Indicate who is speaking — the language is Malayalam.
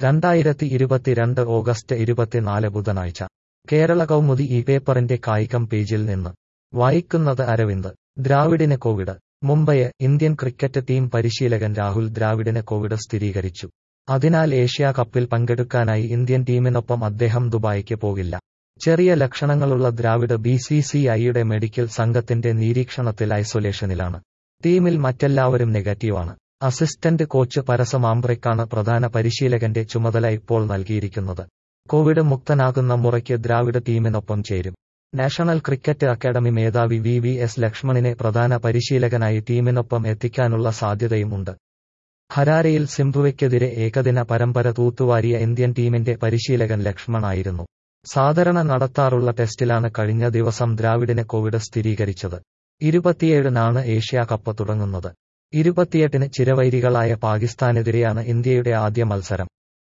Speaker 1: രണ്ടായിരത്തി ഇരുപത്തിരണ്ട് ഓഗസ്റ്റ് ഇരുപത്തിനാല് ബുധനാഴ്ച കേരള കൗമുദി ഈ പേപ്പറിന്റെ കായികം പേജിൽ നിന്ന് വായിക്കുന്നത് അരവിന്ദ് ദ്രാവിഡിന് Covid Mumbai Indian cricket team പരിശീലകൻ രാഹുൽ ദ്രാവിഡിന് കോവിഡ് സ്ഥിരീകരിച്ചു അതിനാൽ ഏഷ്യാ കപ്പിൽ പങ്കെടുക്കാനായി ഇന്ത്യൻ ടീമിനൊപ്പം അദ്ദേഹം ദുബായിക്ക് പോകില്ല ചെറിയ ലക്ഷണങ്ങളുള്ള ദ്രാവിഡ് ബി സി സി ഐയുടെ മെഡിക്കൽ സംഘത്തിന്റെ നിരീക്ഷണത്തിൽ ഐസൊലേഷനിലാണ് ടീമിൽ മറ്റെല്ലാവരും നെഗറ്റീവാണ് അസിസ്റ്റന്റ് കോച്ച് പരസമാംബ്രയ്ക്കാണ് പ്രധാന പരിശീലകന്റെ ചുമതല ഇപ്പോൾ നൽകിയിരിക്കുന്നത് കോവിഡ് മുക്തനാകുന്ന മുറയ്ക്ക് ദ്രാവിഡ് ടീമിനൊപ്പം ചേരും നാഷണൽ ക്രിക്കറ്റ് അക്കാദമി മേധാവി വി വി എസ് ലക്ഷ്മണിനെ പ്രധാന പരിശീലകനായി ടീമിനൊപ്പം എത്തിക്കാനുള്ള സാധ്യതയുമുണ്ട് ഹരാരയിൽ സിംബുവയ്ക്കെതിരെ ഏകദിന പരമ്പര തൂത്തുവാരിയ ഇന്ത്യൻ ടീമിന്റെ പരിശീലകൻ ലക്ഷ്മൺ ആയിരുന്നു സാധാരണ നടത്താറുള്ള ടെസ്റ്റിലാണ് കഴിഞ്ഞ ദിവസം ദ്രാവിഡിന് കോവിഡ് സ്ഥിരീകരിച്ചത് ഇരുപത്തിയേഴിനാണ് ഏഷ്യാ കപ്പ് തുടങ്ങുന്നത് ഇരുപത്തിയെട്ടിന് ചിരവൈരികളായ പാകിസ്ഥാനെതിരെയാണ് ഇന്ത്യയുടെ ആദ്യ മത്സരം